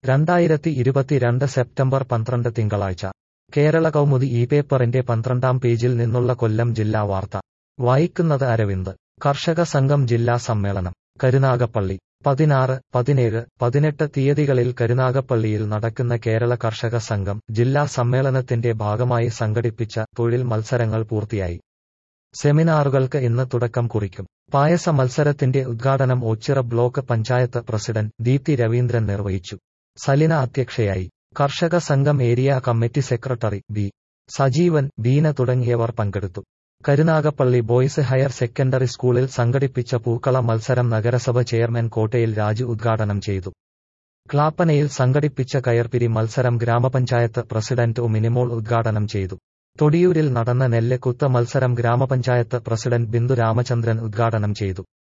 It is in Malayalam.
രണ്ടായിരത്തി ഇരുപത്തിരണ്ട് സെപ്റ്റംബർ പന്ത്രണ്ട് തിങ്കളാഴ്ച കേരള കൗമുദി ഈ പേപ്പറിന്റെ പന്ത്രണ്ടാം പേജിൽ നിന്നുള്ള കൊല്ലം ജില്ലാ വാർത്ത വായിക്കുന്നത് അരവിന്ദ് കർഷക സംഘം ജില്ലാ സമ്മേളനം കരുനാഗപ്പള്ളി പതിനാറ് പതിനേഴ് പതിനെട്ട് തീയതികളിൽ കരുനാഗപ്പള്ളിയിൽ നടക്കുന്ന കേരള കർഷക സംഘം ജില്ലാ സമ്മേളനത്തിന്റെ ഭാഗമായി സംഘടിപ്പിച്ച തൊഴിൽ മത്സരങ്ങൾ പൂർത്തിയായി സെമിനാറുകൾക്ക് ഇന്ന് തുടക്കം കുറിക്കും പായസ മത്സരത്തിന്റെ ഉദ്ഘാടനം ഓച്ചിറ ബ്ലോക്ക് പഞ്ചായത്ത് പ്രസിഡന്റ് ദീപ്തി രവീന്ദ്രൻ നിർവഹിച്ചു സലിന അധ്യക്ഷയായി കർഷക സംഘം area committee secretary B Sajeevan Beena തുടങ്ങിയവർ പങ്കെടുത്തു കരുനാഗപ്പള്ളി ബോയ്സ് ഹയർ സെക്കൻഡറി സ്കൂളിൽ സംഘടിപ്പിച്ച പൂക്കള മത്സരം നഗരസഭ ചെയർമാൻ കോട്ടയിൽ രാജു ഉദ്ഘാടനം ചെയ്തു ക്ലാപ്പനയിൽ സംഘടിപ്പിച്ച കയർപിരി മത്സരം ഗ്രാമപഞ്ചായത്ത് പ്രസിഡന്റ് ഒ മിനിമോൾ ഉദ്ഘാടനം ചെയ്തു തൊടിയൂരിൽ നടന്ന നെല്ല് കുത്ത മത്സരം ഗ്രാമപഞ്ചായത്ത് പ്രസിഡന്റ് ബിന്ദു രാമചന്ദ്രൻ ഉദ്ഘാടനം ചെയ്തു